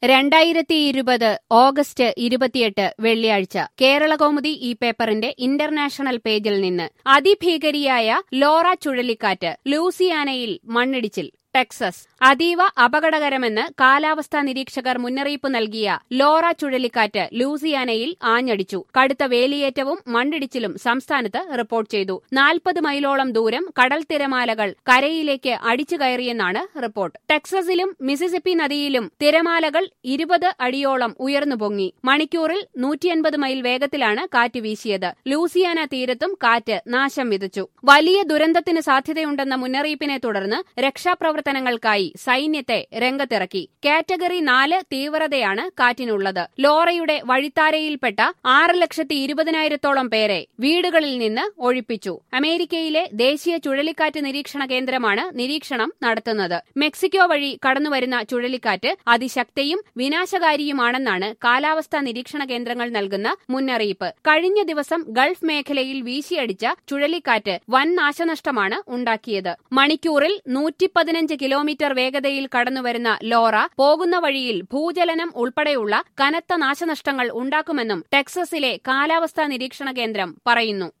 രണ്ടായിരത്തി ഇരുപത് ഓഗസ്റ്റ് ഇരുപത്തിയെട്ട് വെള്ളിയാഴ്ച കേരളകൗമുദി ഈ പേപ്പറിന്റെ ഇന്റർനാഷണൽ പേജിൽ നിന്ന് അതിഭീകരിയായ ലോറ ചുഴലിക്കാറ്റ് ലൂസിയാനയിൽ മണ്ണിടിച്ചിൽ ടെക്സസ് അതീവ അപകടകരമെന്ന് കാലാവസ്ഥാ നിരീക്ഷകർ മുന്നറിയിപ്പ് നൽകിയ ലോറ ചുഴലിക്കാറ്റ് ലൂസിയാനയിൽ ആഞ്ഞടിച്ചു കടുത്ത വേലിയേറ്റവും മണ്ണിടിച്ചിലും സംസ്ഥാനത്ത് റിപ്പോർട്ട് ചെയ്തു നാൽപ്പത് മൈലോളം ദൂരം കടൽ തിരമാലകൾ കരയിലേക്ക് അടിച്ചു കയറിയെന്നാണ് റിപ്പോർട്ട് ടെക്സസിലും മിസിസിപ്പി നദിയിലും തിരമാലകൾ ഇരുപത് അടിയോളം ഉയർന്നു പൊങ്ങി മണിക്കൂറിൽ നൂറ്റിയൻപത് മൈൽ വേഗത്തിലാണ് കാറ്റ് വീശിയത് ലൂസിയാന തീരത്തും കാറ്റ് നാശം വിതച്ചു വലിയ ദുരന്തത്തിന് സാധ്യതയുണ്ടെന്ന മുന്നറിയിപ്പിനെ തുടർന്ന് രക്ഷാപ്രവർത്തനങ്ങൾക്കായി സൈന്യത്തെ രംഗത്തിറക്കി കാറ്റഗറി നാല് തീവ്രതയാണ് കാറ്റിനുള്ളത് ലോറയുടെ വഴിത്താരയിൽപ്പെട്ട ആറ് ലക്ഷത്തി ഇരുപതിനായിരത്തോളം പേരെ വീടുകളിൽ നിന്ന് ഒഴിപ്പിച്ചു അമേരിക്കയിലെ ദേശീയ ചുഴലിക്കാറ്റ് നിരീക്ഷണ കേന്ദ്രമാണ് നിരീക്ഷണം നടത്തുന്നത് മെക്സിക്കോ വഴി കടന്നുവരുന്ന ചുഴലിക്കാറ്റ് അതിശക്തിയും വിനാശകാരിയുമാണെന്നാണ് കാലാവസ്ഥാ നിരീക്ഷണ കേന്ദ്രങ്ങൾ നൽകുന്ന മുന്നറിയിപ്പ് കഴിഞ്ഞ ദിവസം ഗൾഫ് മേഖലയിൽ വീശിയടിച്ച ചുഴലിക്കാറ്റ് വൻ നാശനഷ്ടമാണ് ഉണ്ടാക്കിയത് മണിക്കൂറിൽ നൂറ്റി പതിനഞ്ച് കിലോമീറ്റർ വേഗതയിൽ കടന്നുവരുന്ന ലോറ പോകുന്ന വഴിയിൽ ഭൂചലനം ഉൾപ്പെടെയുള്ള കനത്ത നാശനഷ്ടങ്ങൾ ഉണ്ടാക്കുമെന്നും ടെക്സസിലെ കാലാവസ്ഥാ നിരീക്ഷണ കേന്ദ്രം പറയുന്നു